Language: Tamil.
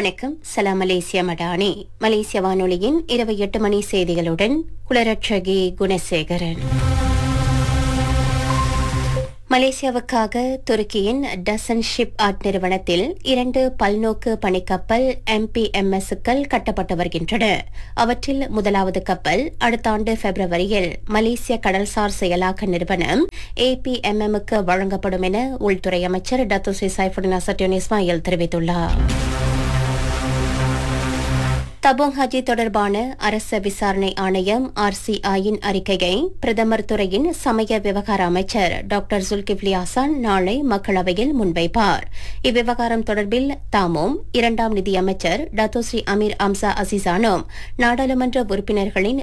வணக்கம் சலாம் மலேசியா மடானி மலேசிய வானொலியின் இரவு எட்டு மணி செய்திகளுடன் குளரட்சகி குணசேகரன் மலேசியாவுக்காக துருக்கியின் டசன் ஷிப் ஆர்ட் நிறுவனத்தில் இரண்டு பல்நோக்கு பணிக்கப்பல் எம்பிஎம்எஸ்க்கள் கட்டப்பட்டு வருகின்றன அவற்றில் முதலாவது கப்பல் அடுத்த ஆண்டு பிப்ரவரியில் மலேசிய கடல்சார் செயலாக்க நிறுவனம் ஏபிஎம்எம்முக்கு வழங்கப்படும் என உள்துறை அமைச்சர் டத்துசி சைஃபுடின் அசட்யோன் இஸ்மாயில் தெரிவித்துள்ளார் தபோங் ஹஜி தொடர்பான அரச விசாரணை ஆணையம் ஆர்சிஐயின் அறிக்கையை பிரதமர் துறையின் சமய விவகார அமைச்சர் டாக்டர் ஜுல்கிப்லி ஹசான் நாளை மக்களவையில் முன்வைப்பார் இவ்விவகாரம் தொடர்பில் தாமும் இரண்டாம் நிதியமைச்சர் டத்தோஸ்ரீ அமீர் அம்சா அசிசானும் நாடாளுமன்ற உறுப்பினர்களின்